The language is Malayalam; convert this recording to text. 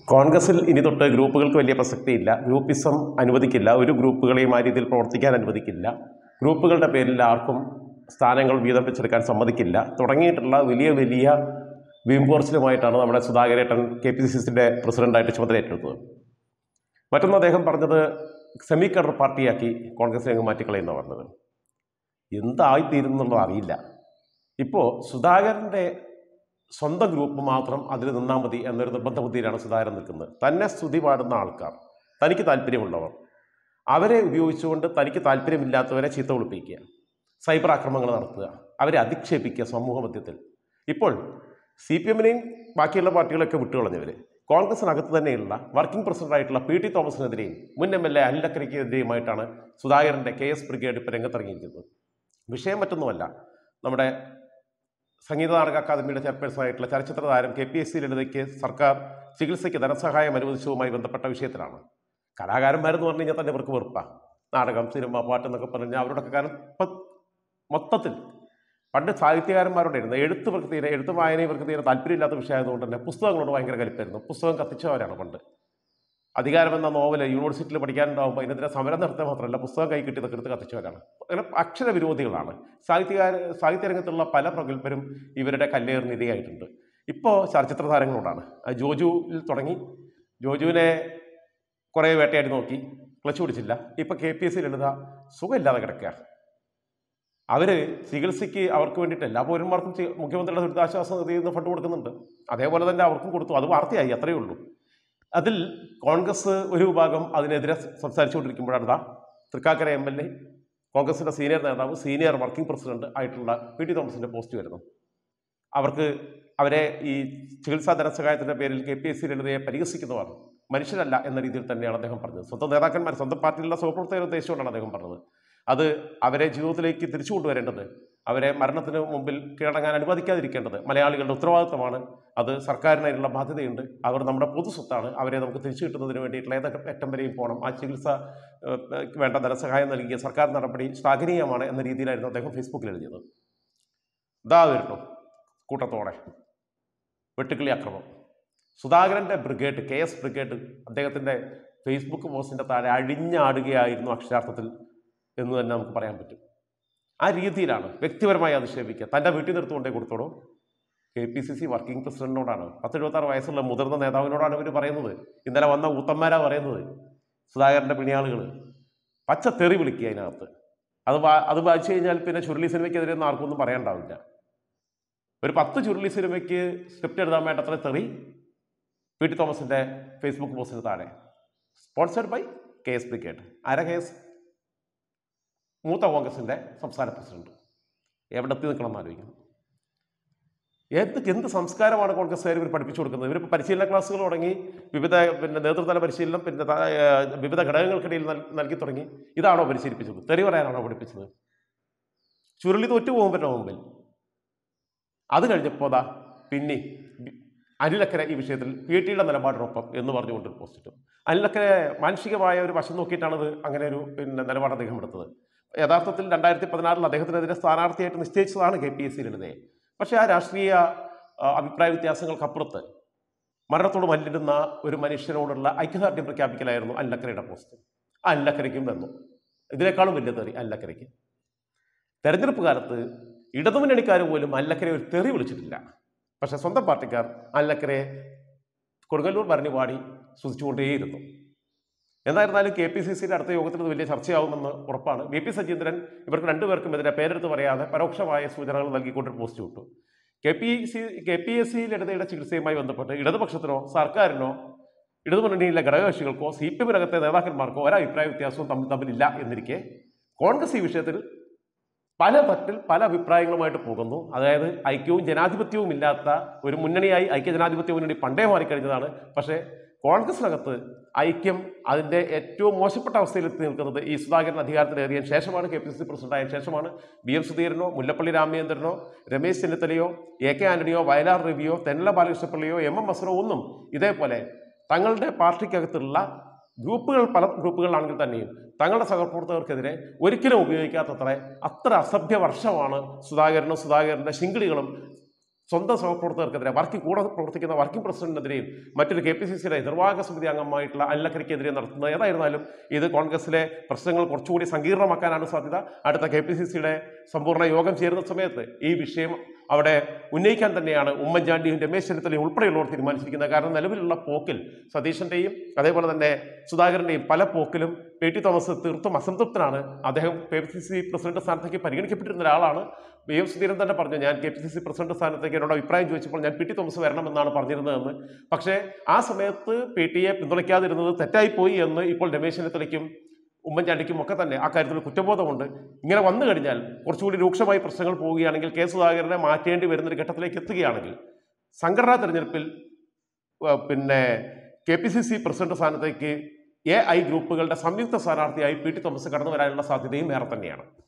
കോൺഗ്രസിൽ ഇനി തൊട്ട് ഗ്രൂപ്പുകൾക്ക് വലിയ പ്രസക്തിയില്ല ഗ്രൂപ്പിസം അനുവദിക്കില്ല ഒരു ഗ്രൂപ്പുകളെയും ആ രീതിയിൽ പ്രവർത്തിക്കാൻ അനുവദിക്കില്ല ഗ്രൂപ്പുകളുടെ പേരിൽ ആർക്കും സ്ഥാനങ്ങൾ വീതം വെച്ചെടുക്കാൻ സമ്മതിക്കില്ല തുടങ്ങിയിട്ടുള്ള വലിയ വലിയ വീമ്പോർച്ചിലുമായിട്ടാണ് നമ്മുടെ സുധാകരേട്ടൻ കെ പി സി സിൻ്റെ പ്രസിഡന്റായിട്ട് ചുമതല ഏറ്റെടുത്തത് മറ്റൊന്ന് അദ്ദേഹം പറഞ്ഞത് സെമി കഡർ പാർട്ടിയാക്കി കോൺഗ്രസിനെ അങ്ങ് മാറ്റിക്കളയുന്ന പറഞ്ഞത് എന്തായിത്തീരുന്നുള്ളത് അറിയില്ല ഇപ്പോൾ സുധാകരൻ്റെ സ്വന്തം ഗ്രൂപ്പ് മാത്രം അതിൽ നിന്നാൽ മതി എന്നൊരു നിർബന്ധ ബുദ്ധിയിലാണ് സുധാകരൻ നിൽക്കുന്നത് തന്നെ സ്തുതി പാടുന്ന ആൾക്കാർ തനിക്ക് താല്പര്യമുള്ളവർ അവരെ ഉപയോഗിച്ചുകൊണ്ട് തനിക്ക് താല്പര്യമില്ലാത്തവരെ ചീത്ത വിളിപ്പിക്കുക സൈബർ ആക്രമണങ്ങൾ നടത്തുക അവരെ അധിക്ഷേപിക്കുക സമൂഹ മധ്യത്തിൽ ഇപ്പോൾ സി പി എമ്മിനെയും ബാക്കിയുള്ള പാർട്ടികളൊക്കെ വിട്ടുകളഞ്ഞവർ കോൺഗ്രസിനകത്ത് തന്നെയുള്ള വർക്കിംഗ് പ്രസിഡന്റായിട്ടുള്ള പി ടി തോമസിനെതിരെയും മുൻ എം എൽ എ അനിലക്കരയ്ക്കെതിരെയുമായിട്ടാണ് സുധാകരൻ്റെ കെ എസ് ബ്രിഗേഡ് ഇപ്പോൾ രംഗത്തിറങ്ങിയിരിക്കുന്നത് വിഷയം മറ്റൊന്നുമല്ല നമ്മുടെ സംഗീത നാടക അക്കാദമിയുടെ ചെയർപേഴ്സൺ ആയിട്ടുള്ള ചലച്ചിത്ര താരം കെ പി എസ് സി ലളിതയ്ക്ക് സർക്കാർ ചികിത്സയ്ക്ക് ധനസഹായം അനുവദിച്ചതുമായി ബന്ധപ്പെട്ട വിഷയത്തിലാണ് കലാകാരന്മാരെന്ന് പറഞ്ഞു കഴിഞ്ഞാൽ തന്നെ ഇവർക്ക് വെറുപ്പാണ് നാടകം സിനിമ പാട്ട് എന്നൊക്കെ പറഞ്ഞാൽ അവരുടെയൊക്കെ കാരണം ഇപ്പം മൊത്തത്തിൽ പണ്ട് സാഹിത്യകാരന്മാരുണ്ടായിരുന്നു എഴുത്ത് ഇവർക്ക് തീരെ എഴുത്ത് വായന ഇവർക്ക് തീരെ താല്പര്യമില്ലാത്ത വിഷയമായതുകൊണ്ട് തന്നെ പുസ്തകങ്ങളോട് ഭയങ്കര കലിപ്പായിരുന്നു പുസ്തകം കത്തിച്ചവരാണ് പണ്ട് അധികാരം എന്ന നോവല് യൂണിവേഴ്സിറ്റിയിൽ പഠിക്കാനുണ്ടാകുമ്പോൾ അതിനെതിരെ സമരം നടത്തുക മാത്രമല്ല പുസ്തകം കൈ കിട്ടിയതൊക്കെ എടുത്ത് കത്തിച്ചവരാണ് അങ്ങനെ അക്ഷര വിരോധികളാണ് സാഹിത്യകാര സാഹിത്യരംഗത്തുള്ള പല പ്രഗത്ഭരും ഇവരുടെ കല്ലേറിനിരയായിട്ടുണ്ട് ഇപ്പോൾ ചലച്ചിത്ര താരങ്ങളോടാണ് ആ ജോജുവിൽ തുടങ്ങി ജോജുവിനെ കുറേ വേട്ടയാടി നോക്കി ക്ലച്ച് പിടിച്ചില്ല ഇപ്പം K P S C Lalitha സുഖമില്ലാതെ കിടക്കുക അവർ ചികിത്സയ്ക്ക് അവർക്ക് വേണ്ടിയിട്ട് എല്ലാ പൗരന്മാർക്കും ചി- മുഖ്യമന്ത്രിയുടെ ദുരിതാശ്വാസ നിധിയിൽ നിന്ന് ഫണ്ട് കൊടുക്കുന്നുണ്ട് അതേപോലെ തന്നെ അവർക്കും കൊടുത്തു അത് വാർത്തയായി അത്രയേ ഉള്ളൂ അതിൽ കോൺഗ്രസ് ഒരു വിഭാഗം അതിനെതിരെ സംസാരിച്ചുകൊണ്ടിരിക്കുമ്പോഴാണ് ദാ തൃക്കാക്കര എം എൽ എ കോൺഗ്രസിൻ്റെ സീനിയർ നേതാവ് സീനിയർ വർക്കിംഗ് പ്രസിഡന്റ് ആയിട്ടുള്ള പി ടി തോമസിൻ്റെ പോസ്റ്റ് വരുന്നു അവർക്ക് അവരെ ഈ ചികിത്സാ ധനസഹായത്തിൻ്റെ പേരിൽ കെ പി എസ് സി ലളിതയെ പരിഹസിക്കുന്നവർ മനുഷ്യരല്ല എന്ന രീതിയിൽ തന്നെയാണ് അദ്ദേഹം പറഞ്ഞത് സ്വന്തം നേതാക്കന്മാർ സ്വന്തം പാർട്ടിയിലുള്ള സഹപ്രവർത്തകരെ ഉദ്ദേശിച്ചുകൊണ്ടാണ് അദ്ദേഹം പറഞ്ഞത് അത് അവരെ ജീവിതത്തിലേക്ക് തിരിച്ചു കൊണ്ടുവരേണ്ടത് അവരെ മരണത്തിന് മുമ്പിൽ കീഴടങ്ങാൻ അനുവദിക്കാതിരിക്കേണ്ടത് മലയാളികളുടെ ഉത്തരവാദിത്തമാണ് അത് സർക്കാരിനായിട്ടുള്ള ബാധ്യതയുണ്ട് അവർ നമ്മുടെ പൊതു സ്വത്താണ് അവരെ നമുക്ക് തിരിച്ചു കിട്ടുന്നതിന് വേണ്ടിയിട്ടുള്ള ഏതൊക്കെ അറ്റം വരെയും പോകണം ആ ചികിത്സ ഏഹ്, വേണ്ട ധനസഹായം നൽകിയ സർക്കാർ നടപടി ശ്ലാഘനീയമാണ് എന്ന രീതിയിലായിരുന്നു അദ്ദേഹം ഫേസ്ബുക്കിൽ എഴുതിയത് ഇതാ വരുന്നു കൂട്ടത്തോടെ വെട്ടുക്കിളി അക്രമം സുധാകരൻ്റെ ബ്രിഗേഡ് കെ എസ് ബ്രിഗേഡ് അദ്ദേഹത്തിൻ്റെ ഫേസ്ബുക്ക് പോസ്റ്റിൻ്റെ താഴെ അഴിഞ്ഞാടുകയായിരുന്നു അക്ഷരാർത്ഥത്തിൽ എന്ന് തന്നെ നമുക്ക് പറയാൻ പറ്റും ആ രീതിയിലാണ് വ്യക്തിപരമായി അധിക്ഷേപിക്കുക തൻ്റെ വീട്ടിൽ നിർത്തുകൊണ്ടേ കൊടുത്തോളൂ K P C C working പ്രസിഡന്റിനോടാണ് പത്ത് എഴുപത്താറ് വയസ്സുള്ള മുതിർന്ന നേതാവിനോടാണ് ഇവർ പറയുന്നത് ഇന്നലെ വന്ന ഊത്തന്മാരാ പറയുന്നത് സുധാകരൻ്റെ പിണിയാളുകൾ പച്ച തെറി വിളിക്കുക അതിനകത്ത് അത് വാ- അത് വായിച്ചു കഴിഞ്ഞാൽ പിന്നെ ചുരുളി സിനിമയ്ക്കെതിരെ ഒന്നും ആർക്കൊന്നും പറയാനുണ്ടാവില്ല ഒരു പത്ത് ചുരുളി സിനിമയ്ക്ക് സ്ക്രിപ്റ്റ് എഴുതാൻ വേണ്ടത്ര തെറി പി ടി തോമസിൻ്റെ ഫേസ്ബുക്ക് പോസ്റ്റിന് താഴെ sponsored by K S brigade ആരാ കെ എസ് മൂത്ത കോൺഗ്രസിൻ്റെ സംസ്ഥാന പ്രസിഡന്റ് എവിടെ എത്തി നിൽക്കണം എന്ന് ആലോചിക്കണം എന്ത് എന്ത് സംസ്കാരമാണ് കോൺഗ്രസ്സുകാർ ഇവർ പഠിപ്പിച്ചു കൊടുക്കുന്നത് ഇവർ പരിശീലന ക്ലാസ്സുകൾ തുടങ്ങി വിവിധ പിന്നെ നേതൃതല പരിശീലനം പിന്നെ ത- ഏർ വിവിധ ഘടകങ്ങൾക്കിടയിൽ നൽ- നൽകി തുടങ്ങി ഇതാണോ പരിശീലിപ്പിച്ചത് തെറി പറയാനാണോ പഠിപ്പിച്ചത് ചുരുളി തോറ്റു പോകും പറ്റുന്ന മുമ്പിൽ അത് കഴിഞ്ഞപ്പോൾ ദാ പിന്നെ അനിലക്കര ഈ വിഷയത്തിൽ പി ടിയുടെ നിലപാടിനൊപ്പം എന്ന് പറഞ്ഞുകൊണ്ടൊരു പോസ്റ്റ് ഇട്ടു അനിലക്കര മാനുഷികമായ ഒരു വശം നോക്കിയിട്ടാണ് ഇത് അങ്ങനെ ഒരു പിന്നെ നിലപാട് അദ്ദേഹം എടുത്തത് യഥാർത്ഥത്തിൽ രണ്ടായിരത്തി പതിനാറിൽ അദ്ദേഹത്തിനെതിരെ സ്ഥാനാർത്ഥിയായിട്ട് നിശ്ചയിച്ചതാണ് കെ പി എസ് സി ലളിതയെ പക്ഷേ ആ രാഷ്ട്രീയ ആ, അഭിപ്രായ വ്യത്യാസങ്ങൾക്കപ്പുറത്ത് മരണത്തോട് മല്ലിടുന്ന ഒരു മനുഷ്യനോടുള്ള ഐക്യദാർഢ്യം പ്രഖ്യാപിക്കലായിരുന്നു അല്ലക്കരയുടെ പോസ്റ്റ് ആ അല്ലക്കരയ്ക്കും വന്നു ഇതിനേക്കാളും വലിയ തെറി അല്ലക്കരയ്ക്ക് തെരഞ്ഞെടുപ്പ് കാലത്ത് ഇടതുമുന്നണിക്കാർ പോലും അല്ലക്കരെ ഒരു തെറി വിളിച്ചിട്ടില്ല പക്ഷേ സ്വന്തം പാർട്ടിക്കാർ അല്ലക്കരയെ കൊടുങ്ങല്ലൂർ ഭരണി പാടി സ്തുതിച്ചുകൊണ്ടേയിരുന്നു എന്തായിരുന്നാലും കെ പി സി സിയുടെ അടുത്ത യോഗത്തിൽ ഇത് വലിയ ചർച്ചയാവുമെന്ന് ഉറപ്പാണ് വി പി സജീന്ദ്രൻ ഇവർക്ക് രണ്ടുപേർക്കും എതിരെ പേരെടുത്ത് പറയാതെ പരോക്ഷമായ സൂചനകൾ നൽകിക്കൊണ്ടൊരു പോസ്റ്റ് വിട്ടു K P C K P S C ലളിതയുടെ ചികിത്സയുമായി ബന്ധപ്പെട്ട് ഇടതുപക്ഷത്തിനോ സർക്കാരിനോ ഇടതുമുന്നണിയിലെ ഘടകകക്ഷികൾക്കോ സി പി എമ്മിനകത്തെ നേതാക്കന്മാർക്കോ ഒരഭിപ്രായ വ്യത്യാസവും തമ്മിൽ തമ്മിലില്ല എന്നിരിക്കെ കോൺഗ്രസ് ഈ വിഷയത്തിൽ പല തട്ടിൽ പല അഭിപ്രായങ്ങളുമായിട്ട് പോകുന്നു അതായത് ഐക്യവും ജനാധിപത്യവും ഇല്ലാത്ത ഒരു മുന്നണിയായി ഐക്യ ജനാധിപത്യ മുന്നണി പണ്ടേ മാറിക്കഴിഞ്ഞതാണ് പക്ഷേ കോൺഗ്രസിനകത്ത് ഐക്യം അതിൻ്റെ ഏറ്റവും മോശപ്പെട്ട അവസ്ഥയിൽ എത്തി നിൽക്കുന്നത് ഈ സുധാകരൻ അധികാരത്തിലേറിയ ശേഷമാണ് കെ പി സി സി പ്രസിഡന്റായ ശേഷമാണ് ബി എം സുധീരനോ മുല്ലപ്പള്ളി രാമചന്ദ്രനോ രമേശ് ചെന്നിത്തലയോ എ കെ ആന്റണിയോ വയലാർ രവിയോ തെന്നല ബാലകൃഷ്ണപിള്ളിയോ എം എം അസറോ ഒന്നും ഇതേപോലെ തങ്ങളുടെ പാർട്ടിക്കകത്തുള്ള ഗ്രൂപ്പുകൾ പല ഗ്രൂപ്പുകളിലാണെങ്കിൽ തന്നെയും തങ്ങളുടെ സഹപ്രവർത്തകർക്കെതിരെ ഒരിക്കലും ഉപയോഗിക്കാത്തത്ര അത്ര അസഭ്യ വർഷമാണ് സുധാകരനും സുധാകരൻ്റെ ശിങ്കിടികളും സ്വന്തം സഹപ്രവർത്തകർക്കെതിരെ വർക്കിംഗ് കൂടെ പ്രവർത്തിക്കുന്ന വർക്കിംഗ് പ്രസിഡന്റിനെതിരെയും മറ്റൊരു കെ പി സി സിയുടെ നിർവാഹക സമിതി അംഗമായിട്ടുള്ള അല്ലക്കരിക്കെതിരെ നടത്തുന്നത് ഏതായിരുന്നാലും ഇത് കോൺഗ്രസിലെ പ്രശ്നങ്ങൾ കുറച്ചുകൂടി സങ്കീർണമാക്കാനാണ് സാധ്യത അടുത്ത കെ പി സി സിയുടെ സമ്പൂർണ്ണ യോഗം ചേരുന്ന സമയത്ത് ഈ വിഷയം അവിടെ ഉന്നയിക്കാൻ തന്നെയാണ് ഉമ്മൻചാണ്ടിയും രമേശ് ചെന്നിത്തലയും ഉൾപ്പെടെയുള്ളവർ തീരുമാനിച്ചിരിക്കുന്നത് കാരണം നിലവിലുള്ള പോക്കിൽ സതീശന്റെയും അതേപോലെ തന്നെ സുധാകരന്റെയും പല പോക്കിലും പി ടി തോമസ് തീർത്തും അസംതൃപ്തനാണ് അദ്ദേഹം K P C C president സ്ഥാനത്തേക്ക് പരിഗണിക്കപ്പെട്ടിരുന്ന ഒരാളാണ് വി എം സുധീരൻ തന്നെ പറഞ്ഞു ഞാൻ K P C C president സ്ഥാനത്തേക്ക് എന്നോട് അഭിപ്രായം ചോദിച്ചപ്പോൾ ഞാൻ പി ടി തോമസ് വരണമെന്നാണ് പറഞ്ഞിരുന്നതെന്ന് പക്ഷേ ആ സമയത്ത് പി ടിയെ പിന്തുണയ്ക്കാതിരുന്നത് തെറ്റായിപ്പോയി എന്ന് ഇപ്പോൾ രമേശ് ചെന്നിത്തലയ്ക്കും ഉമ്മൻചാണ്ടിക്കും ഒക്കെ തന്നെ ആ കാര്യത്തിൽ കുറ്റബോധമുണ്ട് ഇങ്ങനെ വന്നു കഴിഞ്ഞാൽ കുറച്ചുകൂടി രൂക്ഷമായി പ്രശ്നങ്ങൾ പോവുകയാണെങ്കിൽ കെ സുധാകരനെ മാറ്റേണ്ടി വരുന്നൊരു ഘട്ടത്തിലേക്ക് എത്തുകയാണെങ്കിൽ സംഘടനാ തെരഞ്ഞെടുപ്പിൽ ആ, പിന്നെ K P C C president സ്ഥാനത്തേക്ക് എ ഐ ഗ്രൂപ്പുകളുടെ സംയുക്ത സ്ഥാനാർത്ഥിയായി പി ടി തോമസ് കടന്നു വരാനുള്ള സാധ്യതയും ഏറെ തന്നെയാണ്